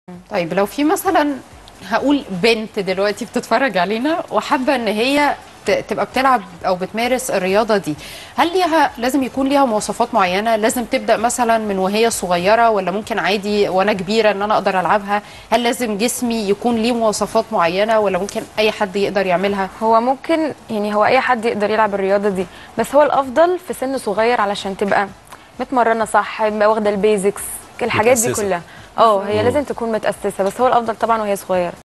طيب لو في مثلا هقول بنت دلوقتي بتتفرج علينا وحابه ان هي ت- تبقى بتلعب او بتمارس الرياضه دي هل ليها لازم يكون ليها مواصفات معينه لازم تبدا مثلا من وهي صغيره ولا ممكن عادي وانا كبيره ان انا اقدر العبها هل لازم جسمي يكون ليه مواصفات معينه ولا ممكن اي حد يقدر يعملها هو ممكن يعني هو اي حد يقدر يلعب الرياضه دي بس هو الافضل في سن صغير علشان تبقى متمرنه صح يبقى واخده البيزكس الحاجات دي متأسسة. كلها اه هي لازم تكون متاسسه بس هو الافضل طبعا وهي صغيره